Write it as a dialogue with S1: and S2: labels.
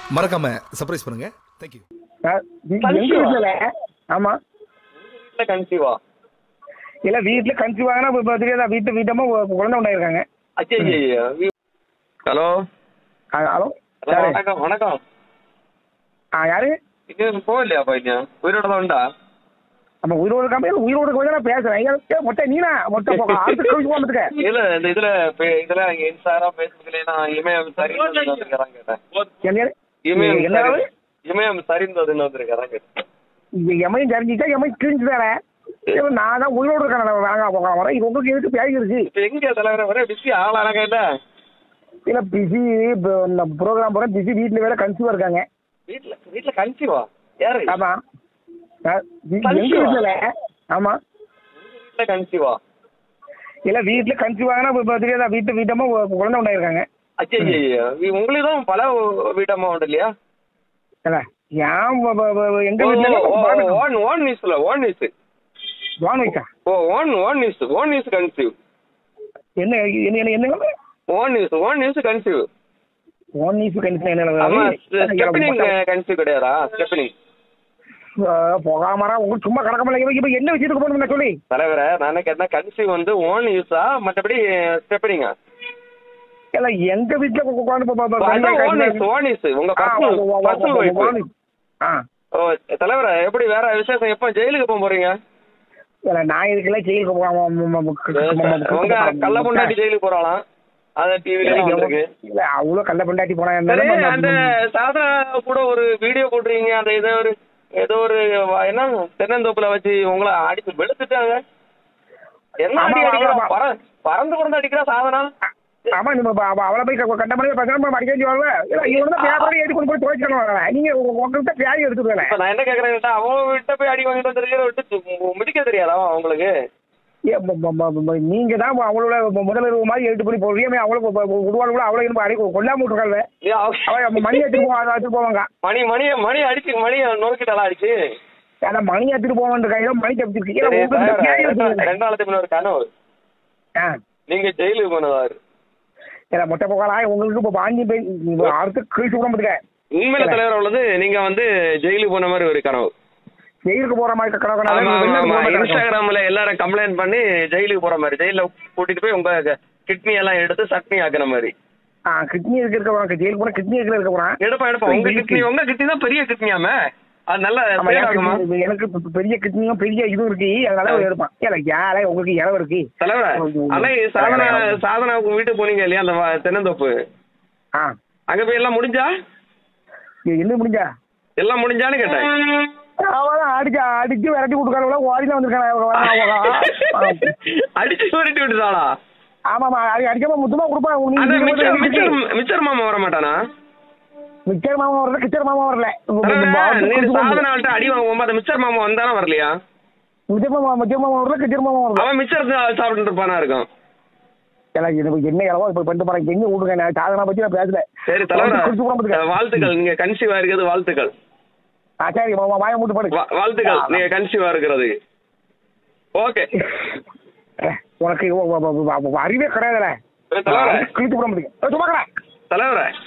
S1: மறக்காம சர்ப்ரைஸ் பண்ணுங்க thank you
S2: sir, வீ- எங்க வீட்டுல ஆமா
S3: வீட்டில் கன்சீவா
S2: இல்ல வீட்டுல கன்சீவ் ஆகினா இப்ப தெரியாதா வீட்டு வீட்டமா குழந்தை உண்டாயிருக்காங்க
S3: ஐயோ ஹலோ
S2: ஆ, ஹலோ
S3: ஹலோ
S2: யாரு
S3: வணக்கம் வணக்கம்
S2: ஆ யாரு
S3: இன்னும் போகலையாப்பா இன்னும் உயிரோட தான் உண்டா
S2: நம்ம உயிரோடு இருக்காம உயிரோடு கொஞ்சம் நான் பேசுறேன் ஐயா, ஏய், மொட்டை நீனா மொட்டை போக அடுத்து கழிச்சு போகிறதுக்கு
S3: இல்ல இந்த இதுல பே- இதுல இன்ஸ்டாகிராம் ஃபேஸ்புக்ல நான் இமயம் சரிந்ததுன்னு வந்திருக்கிறேன் கேட்டேன்
S2: என்ன
S3: இமயம்
S2: என்ன
S3: சரி- இமயம் சரிந்ததுன்னு வந்திருக்கிறேன் கேட்டேன்
S2: இது எமையும் தெரிஞ்சிச்சா எமையும் கிழிஞ்சு தானே நான் தான் உயிரோடு இருக்கேன் நான் வேணாங்க போகலாம் வரேன் இது உங்களுக்கு எதுக்கு பேகி இருக்கு
S3: இப்ப எங்க தலைவர வர பிஸி ஆகலாம் கேட்டேன்
S2: இல்ல பிஸி இந்த ப்ரோக்ராம் போறேன் பிஸி வீட்டுல வேற கன்சீவா இருக்காங்க
S3: வீட்ல வீட்ல கன்சீவா யாரு
S2: ஆமா சார், வீ- எங்க
S3: Conceive ஆ?
S2: வீட்டுல ஆமா
S3: வீட்ல கன்சீவா
S2: இல்ல வீட்டுல கன்சீவ் ஆகினா இப்ப தெரியாதா வீட்டு வீட்டமா குழந்தை உண்டாயிருக்காங்க
S3: ஐயோ உங்களுக்கு தான் பல வீட்டம்மா உண்டு இல்லையா
S2: இல்ல ஏன் வ- வ- வ- எங்க வீட்டுல
S3: ஓன் ஓன் நியூஸ்ல ஓன் நியூஸ்
S2: வான் வைக்கா
S3: ஓ own own news own news conceive
S2: என்ன என்ன என்ன என்ன
S3: own news own news conceive
S2: ஒன் நீஸ் கன்சீவ்
S3: ஆமா
S2: என்ன
S3: ஸ்டெப்பனிங் கன்சீவ் கிடையாதா ஸ்டெப்பனிங்
S2: போகாமரா உங்களுக்கு சும்மா கிடக்க முடியல இப்ப என்ன விஷயத்துக்கு போகணும் சொல்லி
S3: தலைவரை நான் என்ன கேட்டேன் கன்சீவ் வந்து ஓன் யூஸா மற்றபடி ஸ்டெப்பனிங்கா
S2: இல்ல எங்க வீட்டுல உட்காந்து
S3: ஓன் யூஸ் ஓன் யூஸ் உங்க பர்சனல் பர்சனல் ஒய்ஃப்
S2: ஆ
S3: ஓ தலைவரை எப்படி வேற விசேஷம் எப்போ ஜெயிலுக்கு போக போறீங்க
S2: இல்ல நான் இதுக்கெல்லாம் ஜெயிலுக்கு
S3: உங்க கள்ள பொண்டாட்டி ஜெயிலுக்கு போறாளாம் அத டிவில வந்திருக்கு
S2: இல்ல அவ்வளவு கள்ள பொண்டாட்டி போனா
S3: சரி அந்த சாதனா கூட ஒரு வீடியோ போட்டுறீங்க அந்த ஏதோ ஒரு ஏதோ ஒரு வ- என்ன தென்னந்தோப்புல வச்சு உங்களை அடிச்சு வெளுத்துட்டாங்க என்ன அடி
S2: ஆமா,
S3: அடிக்கிறா
S2: ஆமா.
S3: பற- பறந்து பறந்து அடிக்கிறா சாதனா
S2: ஆமா நீங்க இப்ப அவ- அவளை போய் க- கண்ட மணி பசங்க அடிக்க சொல்லுவாங்க இல்ல இவங்க தான் பேப்பரை எடுத்து கொண்டு போய் துவைச்சிக்கணும் நீங்க உங்க- உங்கள்கிட்ட பேய் எடுத்துக்கல
S3: இப்ப நான் என்ன கேக்குறேன் அவன் விட்ட போய் அடி வாங்கிட்டு வந்திருக்கிற விட்டு மு- மிதிக்க தெரியாதா அவங்களுக்கு
S2: நீங்க தான் அவளோட முதல்வர் மாதிரி எடுத்து பண்ணி போடுவீங்க அவளுக்கு உருவாள் கூட அவளை இருந்து அடி கொல்லாம விட்டுருக்காங்க
S3: ஏ, அவ-
S2: அவ மணி எடுத்துட்டு போவாங்க எடுத்துட்டு போவாங்க
S3: மணி மணி மணி அடிச்சு மணி நொறுக்கிட்டாலாம் அடிச்சு
S2: ஆனா மணி எடுத்துட்டு போவான் மணி தப்பிச்சிருக்கு ஏன்னா
S3: சரி,
S2: உங்களுக்கு இந்த
S3: தலைவரே,
S2: பேய்
S3: ரெண்டா-
S2: எடுத்துக்கல.
S3: ரெண்டாயிரத்தி முன்னூறு கனவு
S2: ஆ
S3: நீங்க ஜெயிலுக்கு போனதாரு
S2: ஏன்னா மொட்டை போகலாம் உங்களுக்கு இப்ப வாங்கி போய் நீங்க அடுத்து கிழிச்சு விட முடியுங்க
S3: உண்மையில தலைவர் உள்ளது நீங்க வந்து ஜெயிலுக்கு போன மாதிரி ஒரு கனவு
S2: ஜெயிலுக்கு போற மாதிரி
S3: ஆமா, ஆமா, ஆமா.
S2: கணக்கு
S3: இன்ஸ்டாகிராம்ல எல்லாரும் கம்ப்ளைண்ட் பண்ணி ஜெயிலுக்கு போற மாதிரி ஜெயில கூட்டிட்டு போய் உங்க கிட்னி எல்லாம் எடுத்து சட்னி ஆக்குன மாதிரி
S2: ஆ கிட்னி இருக்க இருக்க போறான் ஜெயிலுக்கு போனா கிட்னி இருக்க இருக்க போறான்
S3: எடுப்பா எடுப்பா உங்க கிட்னி உங்க கிட்னி தான் பெரிய கிட்னியாமே அது நல்ல
S2: ஆமா,
S3: sale
S2: எனக்கு
S3: ஆகுமா
S2: இது- எனக்கு இப்ப பெரிய கிட்னியும் பெரிய இதுவும் இருக்கு அதனால எடுப்பான் ஏல ஏழை உங்களுக்கு இளவு இருக்கு
S3: தலைவர அன்னை சாதனா சாதனா உங்க வீட்டுக்கு போனீங்க இல்லையா அந்த வ- தென்னந்தோப்பு
S2: ஆ
S3: அங்க போய் எல்லாம் முடிஞ்சா
S2: இது என்ன முடிஞ்சா
S3: எல்லாம் முடிஞ்சான்னு கேட்டேன்
S2: அவன் அடிச்சு அடிச்சு விரட்டி விட்டுக்காரவள ஓடிதான் வந்திருக்கான்
S3: அடிச்சு விரட்டி விட்டுட்டாளா
S2: ஆமாமா அது அடிக்காம முத்தமா கொடுப்பான்
S3: அந்த
S2: நீங்க
S3: மிச்சர் மிச்சர்
S2: மிச்சர்
S3: மிச்சர் மாமா வர மாட்டானா
S2: மிச்சர் மாமா வரல கிச்சர் மாமா வரல
S3: தலைவரே, நீ சாதனாள்கிட்ட அடி வாங்குவோம் அந்த மிச்சர் மாமா வந்தானா வரலையா
S2: மிச்சர் மாமா மிச்சர் மாமா வரல கிச்சர் மாமா வரல
S3: அவன் மிச்சர் சாப்பிட்டு இருப்பானா இருக்கும்
S2: எனக்கு இது என்ன இளவோ இப்ப பண்ணிட்டு போறேன் எங்க விடுங்க நான் சாதனை பத்தி நான் பேசல
S3: சரி
S2: குறிச்சு கூட
S3: தலைவர்
S2: பாத்துக்க.
S3: வாழ்த்துக்கள் நீங்க கன்சீவா இருக்கிறது வாழ்த்துக்கள்
S2: ஆ சரி மாமா வாய மூட்டு படு
S3: வா- வாழ்த்துக்கள் நீங்க கன்சீவா இருக்கிறது ஓகே
S2: உனக்கு ஒ- ஒ- ஒ- ஒ- அறிவே கிடையாதுல
S3: தலைவரே
S2: கிழிச்சு விட முடியும் சும்மா
S3: தலைவரே